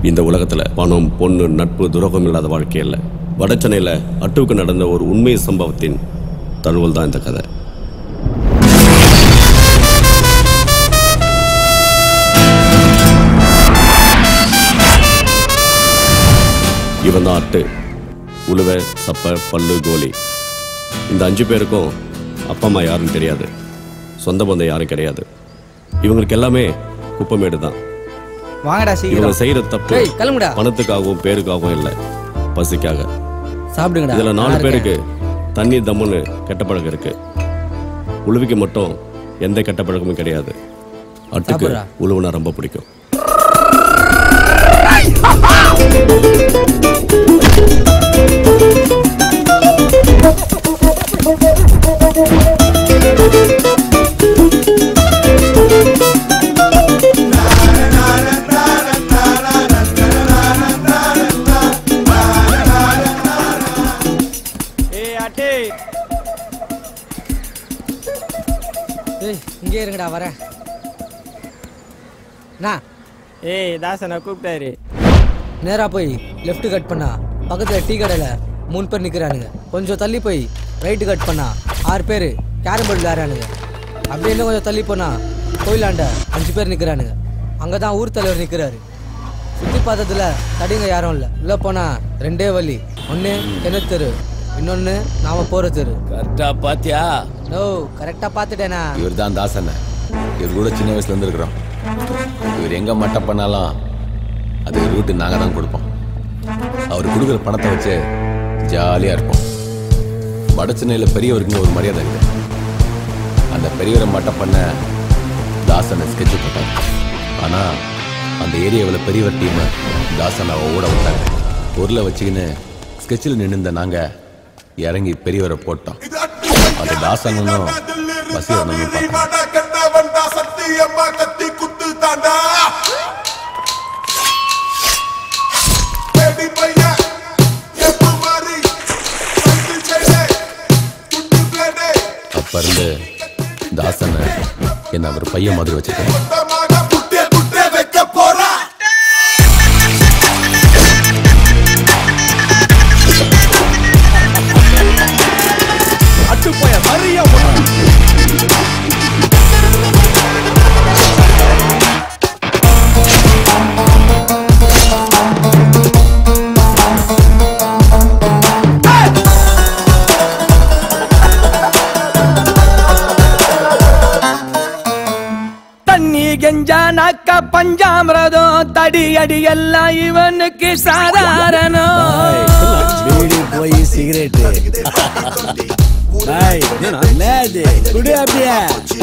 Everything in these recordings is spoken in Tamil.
இந்த உலகத்தில் பணம் பொண்ணு நட்பு துரோகம் இல்லாத வாழ்க்கை இல்லை வடச்சென்னையில் அட்டுவுக்கு நடந்த ஒரு உண்மை சம்பவத்தின் தழுவல் தான் இந்த கதை இவன் தான் அட்டு உழுவை சப்ப பல்லு கோலி இந்த அஞ்சு பேருக்கும் அப்பா அம்மா யாருன்னு தெரியாது சொந்த பந்தம் யாரும் கிடையாது இவங்களுக்கு எல்லாமே குப்பமேடு தான் வாங்கடா இவங்க சீக்கிரம் செய்யற தப்பு ஏய், கிளம்புடா. பணத்துக்காகவும் பேருக்காகவும் இல்லை பசிக்காக சாப்பிடுங்கடா இதுல நாலு நான் பேருக்கு தண்ணி தம்முன்னு கெட்ட பழக்கம் இருக்கு உழுவிக்கு மட்டும் எந்த கெட்ட பழக்கமும் கிடையாது அட்டுக்கு சாப்பிடுறா. உழுவுனா ரொம்ப பிடிக்கும் ஏய் அட்டே ஏய் இங்கே இருங்கடா வரேன் நான் ஏய் தாசனை கூப்பிட்டாரு நேரா போய் லெஃப்ட் கட் பண்ணா பக்கத்துல டீ கடையில மூணு பேர் நிக்கிறானுங்க கொஞ்சம் தள்ளி போய் ரைட்டு கட் பண்ணா ஆறு பேர் கேரம் போர்டு விளையாடுறானுங்க அப்படியே இன்னும் கொஞ்சம் தள்ளி போனா கோயிலாண்ட அஞ்சு பேர் நிக்கிறானுங்க அங்கதான் ஊர் தலைவர் நிக்கிறாரு சுத்தி பார்த்ததுல தடிங்க யாரும் இல்ல உள்ள போனா ரெண்டே வழி ஒண்ணு கிணத்து தெரு இன்னொன்னு நாம போற தெரு கரெக்டா பாத்தியா நோ கரெக்டா பாத்துட்டேனா இவர் தான் தாசன் இவர் கூட சின்ன வயசுல இருந்து இருக்கிறோம் இவர் எங்க மட்டம் பண்ணாலும் அது ரூட்டு நாங்க தான் கொடுப்போம் அவர் கொடுக்குற பணத்தை வச்சு ஜாலியா இருப்போம் வட சென்னையில பெரியவருக்குன்னு ஒரு மரியாதை இருக்கு அந்த பெரியவரை மட்டம் பண்ண தாசனை ஸ்கெட்ச் போட்டார் ஆனா அந்த ஏரியாவில் பெரியவர் டீம் தாசனை ஓட விட்டாங்க பொருளை வச்சுக்கின்னு ஸ்கெட்சில் நின்றுந்த நாங்க இறங்கி பெரியவரை போட்டோம் அந்த தாசனும் வசீகரனும் பார்த்தாங்க அப்ப இருந்து தாசனை என்ன அவர் பையன் மாதிரி வச்சிருக்கேன் அட்டுப்போய மறிய தண்ணி கெஞ்சா நாக்க பஞ்சாமிரதம் தடி அடி எல்லாம் இவனுக்கு சாதாரணம் பீடி போய் சிகரெட் குடி அப்படியே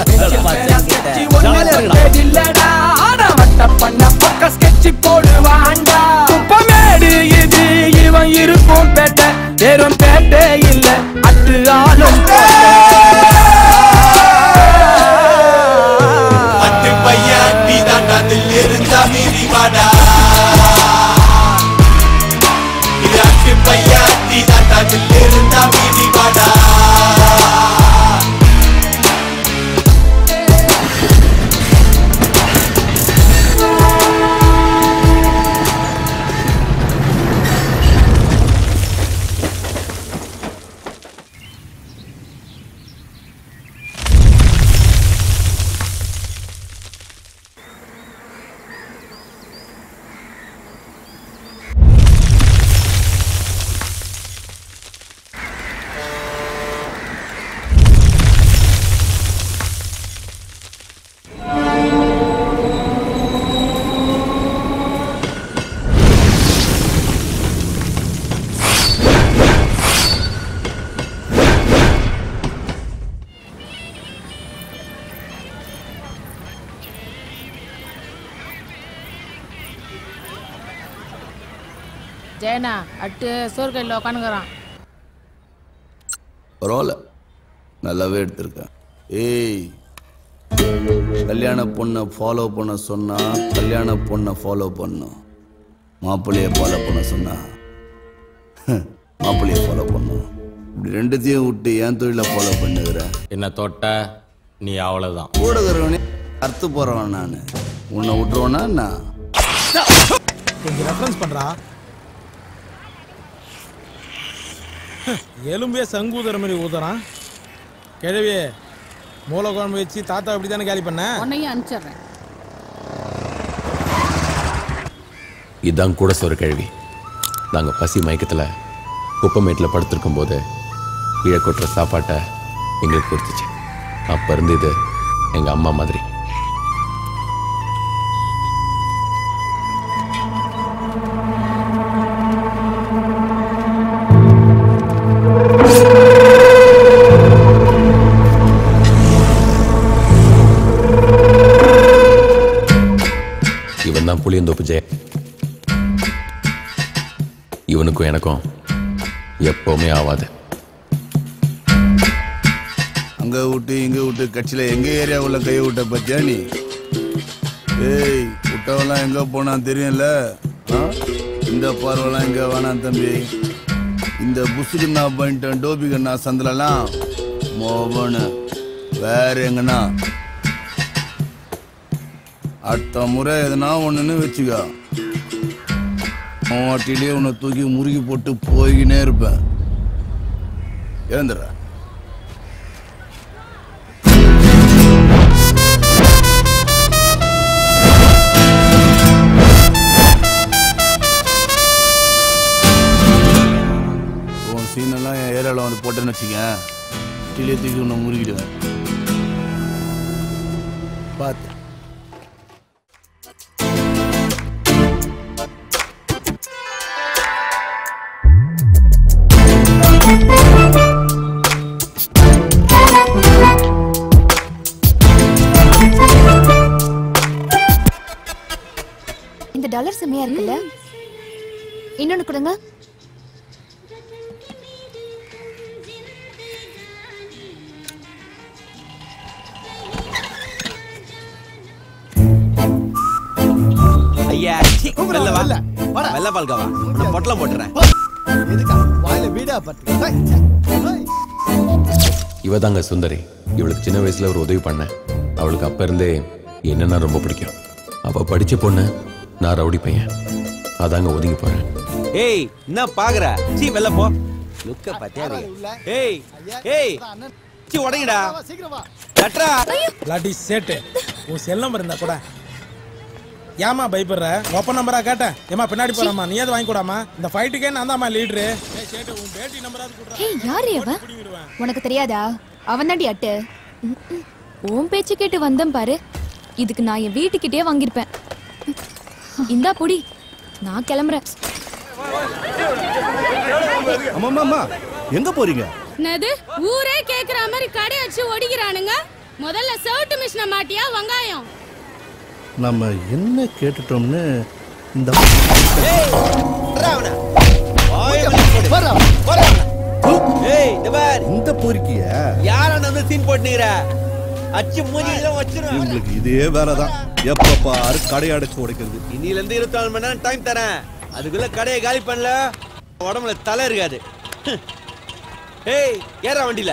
இல்லடா ஆனா வட்ட பண்ண பக்க ஸ்கெட்ச் போடுவான்டா குப்பமேடு இது இவன் இருக்கும் பேட்டை வெறும் பேட்டை இல்ல அட்டு ஆளும் அட்டு பையன் நீ தான் அதில் இருந்தா மீறி வாடா இது அட்டு பையன் நீ தான் அதில் இருந்தா மீறி வாடா ஜெயனா அட்டு சோறு கையில் உக்காந்துக்கிறான் பரவாயில்ல நல்லாவே எடுத்திருக்கேன் ஏய் கல்யாண பொண்ணை ஃபாலோ பண்ண சொன்னா கல்யாண பொண்ணை ஃபாலோ பண்ணும் மாப்பிள்ளைய ஃபாலோ பண்ண சொன்னா மாப்பிள்ளைய ஃபாலோ பண்ணும் இப்படி ரெண்டுத்தையும் விட்டு ஏன் தொழிலை ஃபாலோ பண்ணுகிற என்ன தொட்ட நீ அவ்வளவுதான் கூட இருக்கிறவனே அறுத்து போறவன் நான் உன்னை விட்டுருவேனா நான் கொஞ்சம் ரெஃபரன்ஸ் பண்றா ஹ், எலும்பே சங்கு ஊதுற மாதிரி ஊதுறான் கிழவியே மூளை குழம்பு வச்சு தாத்தா அப்படி தானே காலி பண்ண உன்னையும் அனுப்பிச்சிடுறேன் இதான் கூட சொரு கேள்வி நாங்கள் பசி மயக்கத்தில் குப்பமேட்டில் படுத்திருக்கும் போது கீழே கொட்டுற சாப்பாட்டை எங்களுக்கு கொடுத்துச்சு அப்போ இருந்து இது எங்கள் அம்மா மாதிரி இவன் தான் புளியந்தோப்பு ஜெய இவனுக்கும் எனக்கும் எப்பவுமே ஆவாது அங்க விட்டு இங்க விட்டு கட்சியில எங்க ஏரியாவுல கை விட்ட பத்தியா நீ ஏய் விட்டவெல்லாம் எங்க போனான் தெரியும்ல ஆ? இந்த பார்வெல்லாம் எங்க வேணாம் தம்பி இந்த புசுக்குண்ணா பண்ணிட்டேன் டோபிகண்ணா சந்திலலாம் மோபனு வேற எங்கண்ணா அடுத்த முறை எதுனா ஒண்ணுன்னு வச்சுக்க மாட்டிலேயே உன்னை தூக்கி முறுக்கி போட்டு போய்கினே இருப்பேன் எழுந்துடுற உன் சீனெல்லாம் என் ஏரியாவில் வந்து போட்டேன்னு வச்சுக்கேன் கிளியை தூக்கி உன்னை முறுக்கிடுவேன் பார்த்து இந்த டாலர் செம்மையா இருக்குல்ல இன்னொன்னு கொடுங்க ஐயா சீ, வெள்ள வா வெள்ள பால்காவா நான் பொட்டலம் போட்டுறேன் வாயில வீடா பட்டு இவ தாங்க சுந்தரி இவளுக்கு சின்ன வயசுல ஒரு உதவி பண்ணேன் அவளுக்கு அப்ப இருந்தே என்னன்னா ரொம்ப பிடிக்கும் அவ படிச்ச பொண்ணு நான் ரவுடி பையன் அதாங்க ஒதுங்கி போறேன் ஏய் என்ன பாக்குற சீ வெள்ள போ லுக்க பாத்தியா நீ? ஏய் ஏய் சீ உடங்கடா லட்ரா இல்லாட்டி சேட்டு உன் செல் நம்பர் இருந்தா கூட ஏமா பயப்படுற ஒப்ப நம்பரா கேட்டேன் ஏமா பின்னாடி போறாமா நீ எது வாங்கி கூடாமா இந்த ஃபைட்டுக்கே நான் தான்மா லீடரு சேட்டு உன் பேட்டி நம்பராது கொடுறா ஹே யாரு அவன் உனக்கு தெரியாதா அவன் தாண்டி அட்டு ம், ம். உன் பேச்சு கேட்டு வந்தேன் பாரு இதுக்கு நான் என் வீட்டுக்கிட்டே வாங்கியிருப்பேன் இந்தா புடி நான் கிளம்புறேன் அம்மா எங்க போறீங்க என்னது ஊரே கேக்குற மாதிரி கடை வச்சு ஒடிக்கிறானுங்க முதல்ல சவுட்டு மிஷினை மாட்டியா வெங்காயம் நம்ம என்ன கேட்டுட்டோம்னு இந்த ஏய் இந்த பார் இந்த பொறுக்கிய யாரா வந்து சீன் போட்டுங்கற அச்சு மூஞ்சில வச்சிரும் உங்களுக்கு இதே வேலைதான் எப்ப பாரு கடை அடைச்சு உடைக்கிறது இன்னில இருந்து இருபத்தி நாலு மணி நேரம் டைம் தரேன் அதுக்குள்ள கடையை காலி பண்ணல உடம்புல தலை இருக்காது ஏய் ஏறா வண்டியில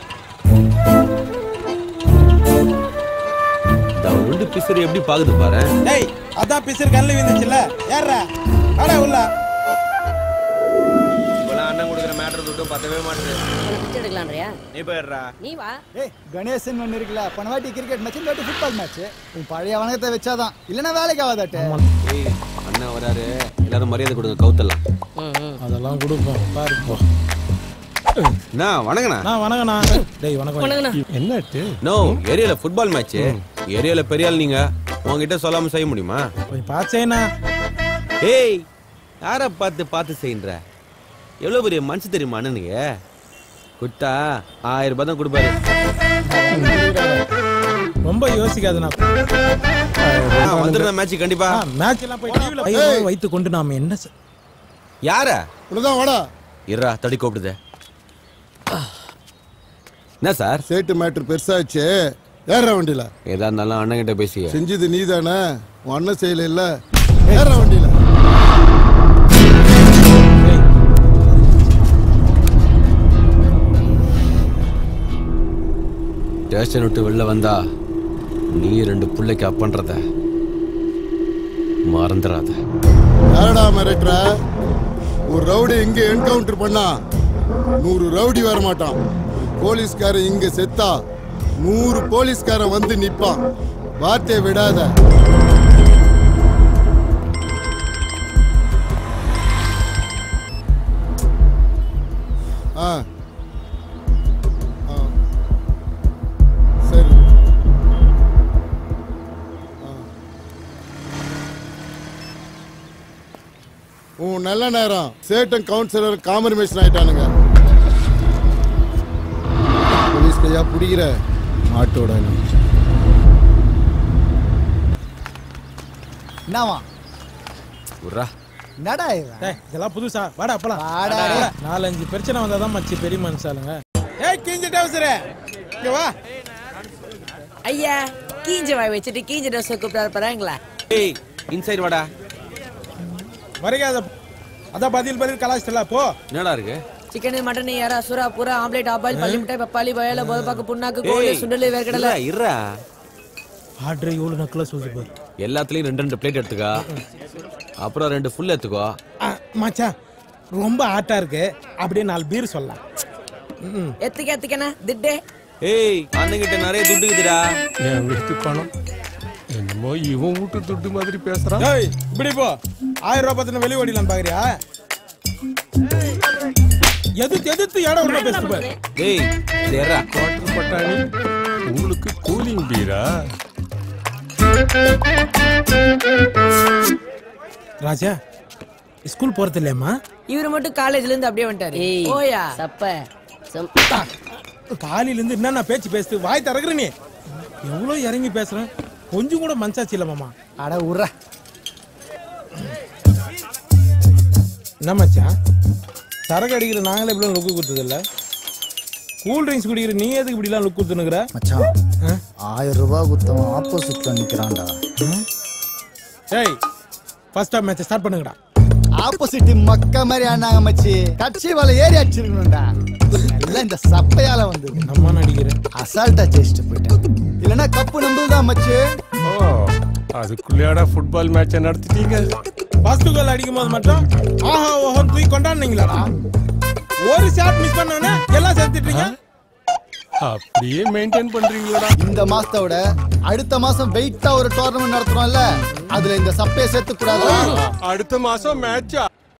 இந்த ரெண்டு பிசர் எப்படி பாக்குது பாரு டேய் அதான் பிசிறு கண்ணில் விழுந்துச்சுல்ல ஏறா அடா உள்ள இப்பெல்லாம் அண்ணன் கொடுக்குற மேட்டர் தொட்டும் பத்தவே மாட்டேது பிச்சை எடுக்கலான்றியா நீ போயிடுறா நீ வா ஏய் கணேசன் ஒன்று இருக்குல்ல போன வாட்டி கிரிக்கெட் மேட்ச் இந்த வாட்டி ஃபுட்பால் மேட்ச் உன் பழைய வணக்கத்தை வச்சாதான் இல்லைன்னா வேலைக்கு ஆகாதாட்டு ஏய் அண்ணன் வராரு எல்லாரும் மரியாதை கொடுங்க கவுத்தலாம் அதெல்லாம் கொடுப்போம் பாரு போ என்ன வணங்கண்ணா நான் வணங்கண்ணா டேய் வணக்கம் வணக்கண்ணா. என்னட்டு நோ ஏரியால ஃபுட்பால் மேட்ச் ஏரியால பெரிய ஆள் நீங்க உங்ககிட்ட சொல்லாம செய்ய முடியுமா கொஞ்சம் பார்த்தேண்ணா ஏய் யார பார்த்து பார்த்து செய்யுன்ற எவ்வளவு பெரிய மனுஷன் தெரியுமா அண்ணனுக்கு குட்டா ஆயிரம் ரூபாய் தான் கொடுப்பாரு ரொம்ப யோசிக்காதுண்ணா வந்துடுறேன் மேட்ச் கண்டிப்பா மேட்ச் எல்லாம் போய் டிவில வைத்து கொண்டு நாம என்ன செ- யார இவ்வளவுதான் வாடா இருடா தடி கூப்பிடுதே என்ன சார் சேட்டு மேட்ரு பெருசாச்சு ஏற வண்டியில ஏதா இருந்தாலும் அண்ணன் கிட்ட பேசி செஞ்சது நீ தானே உன் அண்ணன் செய்யல இல்ல ஏற வண்டியில ஸ்டேஷன் விட்டு வெளில வந்தா நீ ரெண்டு பிள்ளைக்கு அப்பன்றத மறந்துடாத யாரடா மிரட்டுற ஒரு ரவுடி இங்க என்கவுண்டர் பண்ணா நூறு ரவுடி வர மாட்டான் போலீஸ்காரன் இங்க செத்தா நூறு போலீஸ்காரன் வந்து நிப்பான் வார்த்தையை விடாத ஆ ஆ. சரி ஆ. உன் நல்ல நேரம் சேட்டன் கவுன்சிலர் காம்பரிமேஷன் ஆயிட்டானுங்க போலீஸ் கையா பிடிக்கிற மாட்டோட நீ. என்னவா உர்ரா என்னடா இவன் டேய் இதெல்லாம் புதுசா வாடா போலாம் வாடா. வாடா. நாலஞ்சு பிரச்சனை வந்தாதான் மச்சி பெரிய மனுஷாலுங்க ஏய் கிஞ்சி டவுசரே இங்க வா ஐயா கீஞ்ச வாய் வச்சுட்டு கீஞ்ச ட்ரெஸ் கூப்பிட்டு போறாங்களா ஏய் இன்சைட் வாடா வரைக்காத அதான் பதில் பதில் கலாச்சிட்டல போ என்னடா இருக்கு சிக்கன் மட்டன் யாரா சுறா புறா ஆம்லேட் ஆபாயில் பள்ளி மிட்டாய் பப்பாளி வயல போதப்பாக்கு புண்ணாக்கு கோழி ஏய், சுண்டல் வேர்க்கடலை இருடா, இருடா ஆர்டர் இவ்வளவு நக்கலா சொல்லுது பாரு எல்லாத்துலயும் ரெண்டு ரெண்டு பிளேட் எடுத்துக்கோ அப்புறம் ரெண்டு ஃபுல் எடுத்துக்கோ ஆ, மச்சான் ரொம்ப ஆட்டா இருக்கு அப்படியே நாலு பீர் சொல்லலாம் ம். எத்துக்க எத்துக்கண்ணா திட்டே ஏய் அண்ணங்கிட்ட நிறைய துட்டு இருக்குதுடா என் வீட்டு பணம் என்னமோ இவன் வீட்டு துட்டு மாதிரி பேசுறான் ஏய் இப்படி போ ஆயிரம் ரூபாய் பத்தின வெளி ஓடிலாம் பாக்குறியா எதிர்த்து எதிர்த்து இடம் விட பேசு பாரு ஏய் தேரா குவார்டர் பட்டாணி உங்களுக்கு கூலிங் பீரா ராஜா ஸ்கூல் போறது இல்லையம்மா இவரு மட்டும் காலேஜ்ல இருந்து அப்படியே வந்துட்டாரு ஓயா சப்ப காலையில இருந்து என்னென்ன பேச்சு பேசுது வாய் திறக்குற நீ எவ்வளவு இறங்கி பேசுறேன் கொஞ்சம் கூட மனசாச்சு இல்ல மாமா அட உர்ற என்ன மச்சான் சரக்கு அடிக்கிற நாங்களே இப்படி லுக்கு கொடுத்தது இல்ல கூல் ட்ரிங்க்ஸ் குடிக்கிற நீ எதுக்கு இப்படிலாம் லுக் கொடுத்துனுக்குற மச்சான் ஆயிரம் ரூபாய் குத்தவன் ஆப்போசிட்ல நிக்கிறான்டா ஏய் ஃபர்ஸ்ட் ஆஃப் மேட்ச் ஸ்டார்ட் பண்ணுங்கடா ஆப்போசிட் மக்க மாதிரி ஆனாங்க மச்சி கட்சி வலை ஏறி அடிச்சிருக்கணும்டா எல்லாம் இந்த சப்பையால வந்து நம்ம நடிக்கிறேன் அசால்ட்டா ஜெயிச்சுட்டு போயிட்டேன் இல்லனா கப்பு நம்புதான் மச்சி ஓ அதுக்குள்ளேடா ஃபுட்பால் மேட்சை நடத்திட்டீங்க ஃபர்ஸ்ட் கோல் அடிக்கும் போது மட்டும் ஆஹா ஓஹோன்னு தூக்கி கொண்டாடுனீங்களாடா ஒரு ஷாட் மிஸ் பண்ணோன்னே எல்லாம் சேர்த்துட்டீங்க அப்படியே மெயின்டைன் பண்றீங்களா இந்த மாசத்தை விட அடுத்த மாசம் வெயிட்டா ஒரு டோர்னமெண்ட் நடத்துறோம்ல அதுல இந்த சப்பையை சேர்த்து கூடாதா அடுத்த மாசம் மேட்சா